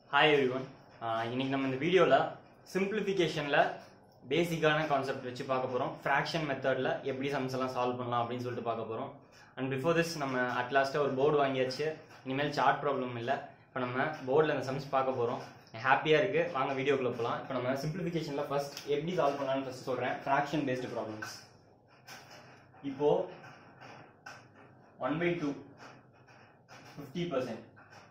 hi everyone இன்னைக்கு நம்ம இந்த வீடியோவில் சிம்பிளிஃபிகேஷனில் பேசிக்கான கான்செப்ட் வச்சு பார்க்க போகிறோம் ஃப்ராக்ஷன் மெத்தடில் எப்படி சம்ஸ் எல்லாம் சால்வ் பண்ணலாம் அப்படின்னு சொல்லிட்டு பார்க்க போகிறோம் அண்ட் பிஃபோர் திஸ் நம்ம அட்லாஸ்ட்டாக ஒரு போர்டு வாங்கியாச்சு இனிமேல் சார்ட் ப்ராப்ளம் இல்லை இப்போ நம்ம போர்டில் அந்த சம்ஸ் பார்க்க போகிறோம் ஹாப்பியாக இருக்குது வாங்க வீடியோக்குள்ளே போகலாம் இப்போ நம்ம சிம்பிளிஃபிகேஷனில் ஃபர்ஸ்ட் எப்படி சால்வ் பண்ணலாம்னு ஃபர்ஸ்ட் சொல்கிறேன் ஃப்ராக்ஷன் பேஸ்டு ப்ராப்ளம்ஸ் இப்போது one by two fifty percent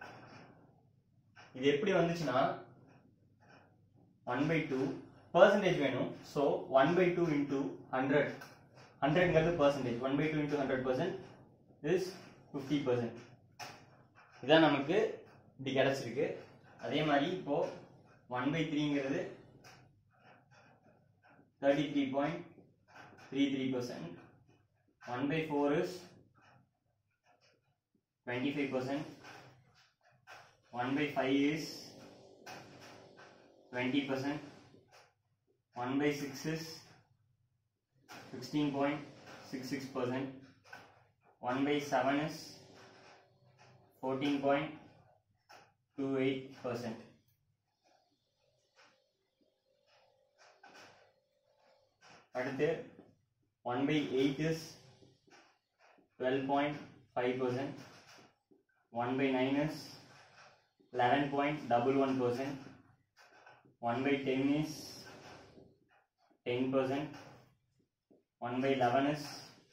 இது எப்படி வந்துச்சுன்னா ஒன் பை டூ பர்சன்டேஜ் வேணும் so one by two into hundred ஹண்ட்ரட்ங்கிறது percentage one by two into hundred percent is fifty percent இதான் நமக்கு இப்படி கிடச்சிருக்கு அதே மாதிரி இப்போ ஒன் பை த்ரீங்கிறது thirty three point three three percent one by four is twenty five percent 1 by 5 is 20 percent 1 by 6 is 16.66 percent 1 by 7 is 14.28 percent அடுத்து 1 by 8 is 12.5 percent 1 by 9 is 11.11 percent 1 by 10 is 10 percent 1 by 11 is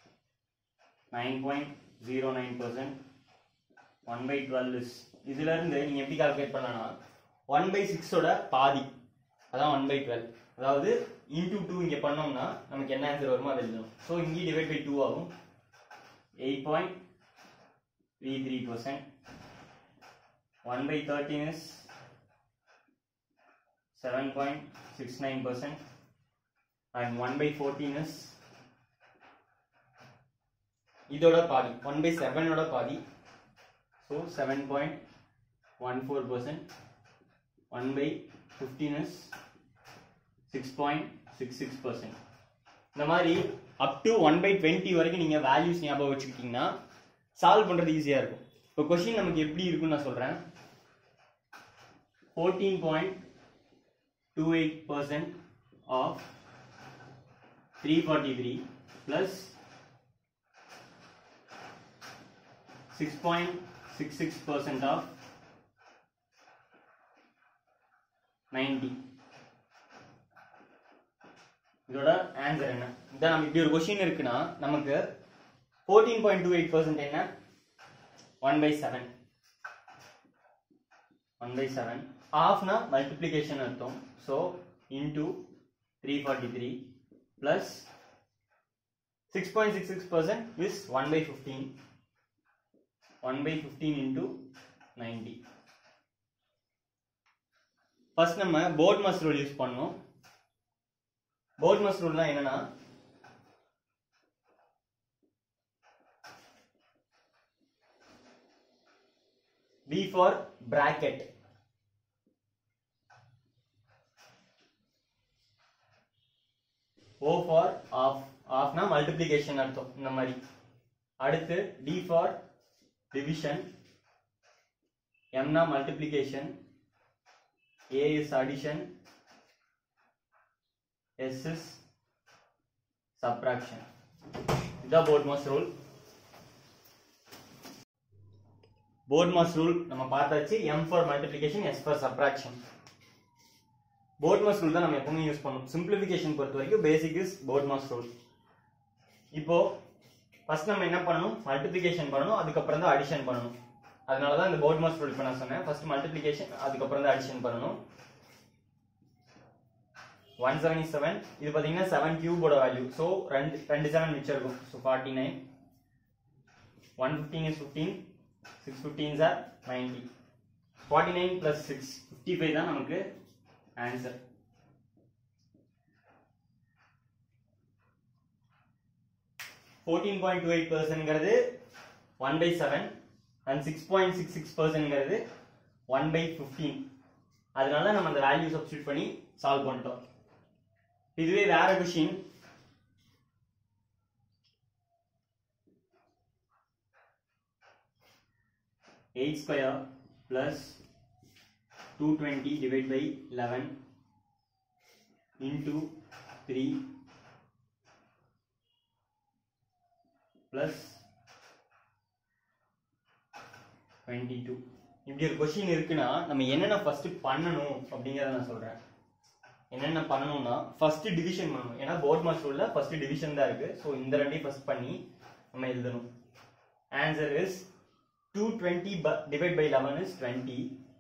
9.09 percent 1 by 12 is இதுல இருந்து நீங்க எப்படி calculate பண்ணலாம் one by சிக்ஸோட பாதி அதான் one by twelve அதாவது இன்டூ டூ இங்க பண்ணோம்னா நமக்கு என்ன ஆன்சர் வருமோ அதை எழுதணும் ஸோ இங்கே டிவைட் பை டூ ஆகும் eight point three three percent 1 by 13 is 7.69% and 1 by 14 is இதோட பாதி 1 by 7 ஓட பாதி so 7.14% 1 by 15 is 6.66% இந்த மாதிரி up to one by twenty வரைக்கும் நீங்க வேல்யூஸ் ஞாபகம் வச்சுக்கிட்டீங்கன்னா சால்வ் பண்றது ஈஸியா இருக்கும் இப்போ கொஸ்டின் நமக்கு எப்படி இருக்குன்னு நான் சொல்றேன் 14.28% of 343 plus 6.66% of 90 இதோட ஆன்சர் என்ன இதான் நம்ம இப்படி ஒரு கொஸ்டின் இருக்குன்னா நமக்கு 14.28% என்ன 1 by 7 1 by 7 halfனா multiplication அர்த்தம் so into 343 plus 6.66% is 1 by 15 1 by 15 into 90 first நம்ம போர்ட் மாஸ் ரூல் யூஸ் பண்ணோம் போர்ட் மாஸ் ரூல்னா என்னன்னா B for bracket O for off ஆஃப்னா மல்டிப்ளிகேஷன் அர்த்தம் இந்த மாதிரி அடுத்து D for division M னா multiplication A is addition S is subtraction இதான் BODMAS rule BODMAS rule நம்ம பார்த்தாச்சு M for multiplication S for subtraction BODMAS rule தான் நம்ம எப்பவுமே யூஸ் பண்ணுவோம் சிம்பிளிஃபிகேஷன் பொறுத்த வரைக்கும் basic is BODMAS rule இப்போ ஃபர்ஸ்ட் நம்ம என்ன பண்ணணும் மல்டிப்ளிகேஷன் பண்ணணும் அதுக்கப்புறம் தான் அடிஷன் பண்ணணும் அதனால தான் இந்த போர்ட் மாஸ் ரூல் இப்போ நான் சொன்னேன் ஃபர்ஸ்ட் மல்டிப்ளிகேஷன் அதுக்கப்புறம் தான் அடிஷன் பண்ணணும் ஒன் செவன்டி செவன் இது பார்த்தீங்கன்னா செவன் கியூபோட வேல்யூ ஸோ ரெண்டு ரெண்டு செவன் மிச்சம் இருக்கும் so forty nine one fifteen is fifteen six fifteen சார் ninety forty nine plus six fifty five தான் நமக்கு answer fourteen point two eight பர்சன்ட்ங்கிறது one by seven and six point six six பர்சன்ட்ங்கிறது one by fifteen அதனால நம்ம அந்த value substitute பண்ணி solve பண்ணிட்டோம் இதுவே வேற question eight square plus two twenty divide by eleven into three plus twenty two இப்படி ஒரு கொஷின் இருக்குன்னா நம்ம என்னென்ன ஃபர்ஸ்ட் பண்ணணும் அப்படிங்கிறத நான் சொல்றேன் என்னென்ன பண்ணணும்னா ஃபர்ஸ்ட் டிவிஷன் பண்ணணும் ஏன்னா போர்ட் மாஸ்டர் உள்ள ஃபர்ஸ்ட் டிவிஷன் தான் இருக்கு ஸோ இந்த ரெண்டையும் ஃபர்ஸ்ட் பண்ணி நம்ம எழுதணும் answer is two twenty divide by eleven is twenty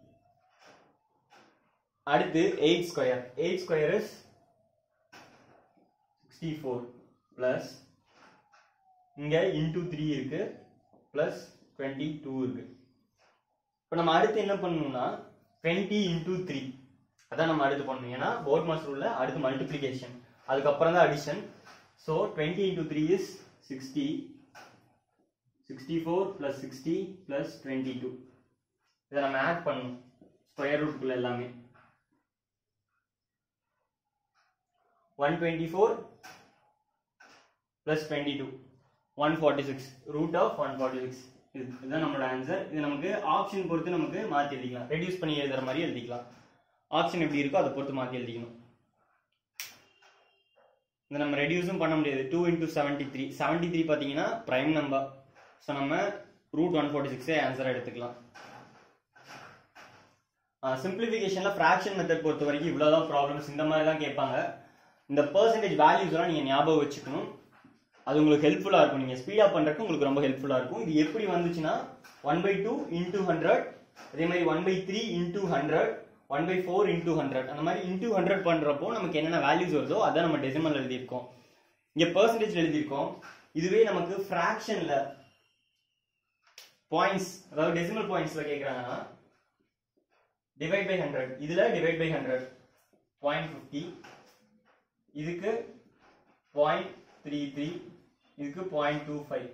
அடுத்து eight square eight square is sixty four plus இங்க இன்டூ த்ரீ இருக்கு ப்ளஸ் டுவெண்ட்டி டூ இருக்கு இப்போ நம்ம அடுத்து என்ன பண்ணணும்னா டுவெண்ட்டி இன்டூ த்ரீ அதான் நம்ம அடுத்து பண்ணணும் ஏன்னா போர்ட் மாஸ்டர் உள்ள அடுத்து மல்டிப்ளிகேஷன் அதுக்கப்புறம் தான் addition so twenty into three is sixty sixty four plus sixty plus twenty two இதை நம்ம ஆட் பண்ணணும் ஸ்கொயர் ரூட்டுக்குள்ள எல்லாமே one twenty four plus twenty two one forty six root of one forty six இது இதுதான் நம்மளோட ஆன்சர் இது நமக்கு ஆப்ஷன் பொறுத்து நமக்கு மாற்றி எழுதிக்கலாம் ரெடியூஸ் பண்ணி எழுதுற மாதிரி எழுதிக்கலாம் ஆப்ஷன் எப்படி இருக்கோ அதை பொறுத்து மாற்றி எழுதிக்கணும் இதை நம்ம ரெடியூஸும் பண்ண முடியாது two into seventy three seventy three பார்த்தீங்கன்னா ப்ரைம் நம்பர் ஸோ நம்ம ரூட் ஒன் ஃபார்ட்டி சிக்ஸே ஆன்சர் எடுத்துக்கலாம் சிம்பிளிஃபிகேஷனில் ஃப்ராக்ஷன் மெத்தட் பொறுத்த வரைக்கும் இவ்வளோதான் ப்ராப்ளம்ஸ் இந்த மாதிரி தான் கேட்பாங்க இந்த பர்சன்டேஜ் வேல்யூஸ்லாம் நீங்கள் ஞாபகம் வச்சுக்கணும் அது உங்களுக்கு ஹெல்ப்ஃபுல்லாக இருக்கும் நீங்கள் ஸ்பீடாக பண்ணுறதுக்கு உங்களுக்கு ரொம்ப ஹெல்ப்ஃபுல்லாக இருக்கும் இது எப்படி வந்துச்சுன்னா one by two into hundred அதே மாதிரி one by three into hundred one by four into hundred அந்த மாதிரி இன்டூ ஹண்ட்ரட் பண்ணுறப்போ நமக்கு என்னென்ன வேல்யூஸ் வருதோ அதான் நம்ம டெசிமல் எழுதியிருக்கோம் இங்கே பர்சன்டேஜ் எழுதியிருக்கோம் இதுவே நமக்கு ஃப்ராக்ஷனில் பாயிண்ட்ஸ் அதாவது டெசிமல் பாயிண்ட்ஸில் கேட்குறாங்கன்னா டிவைட் பை ஹண்ட்ரட் இதில் divide by hundred point fifty இதுக்கு பாயிண்ட் த்ரீ த்ரீ இதுக்கு பாயிண்ட் டூ ஃபைவ்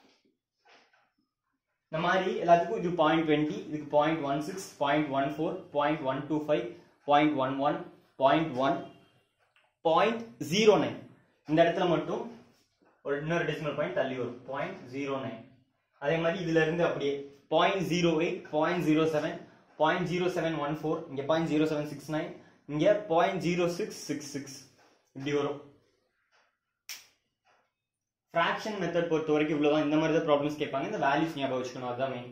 இந்த மாதிரி எல்லாத்துக்கும் இது பாயிண்ட் டுவெண்ட்டி இதுக்கு point one six point one four point one two five point one one point one point zero nine இந்த இடத்துல மட்டும் ஒரு இன்னொரு டெசிமல் பாயிண்ட் தள்ளி வரும் பாயிண்ட் ஜீரோ நைன் அதே மாதிரி இதுல இருந்து அப்படியே point zero eight point zero seven point zero seven one four இங்க point zero seven six nine இங்க point zero six six six இப்படி வரும் ஃப்ராக்ஷன் மெத்தட் பொறுத்த வரைக்கும் இவ்வளவுதான் இந்த மாதிரி தான் ப்ராப்ளம்ஸ் கேட்பாங்க இந்த வேல்யூஸ் ஞாபகம் வச்சுக்கணும் அதுதான் மெயின்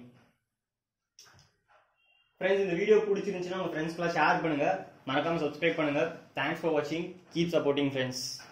ஃப்ரெண்ட்ஸ் இந்த வீடியோ பிடிச்சிருந்துச்சுன்னா உங்க ஃப்ரெண்ட்ஸ்க்குலாம் ஷேர் பண்ணுங்க மறக்காம சப்ஸ்கிரைப் பண்ணுங்க தேங்க்ஸ் ஃபார் வாட்சிங் கீப் சப்போர்ட்டிங் ஃப்ரெண்ட்ஸ்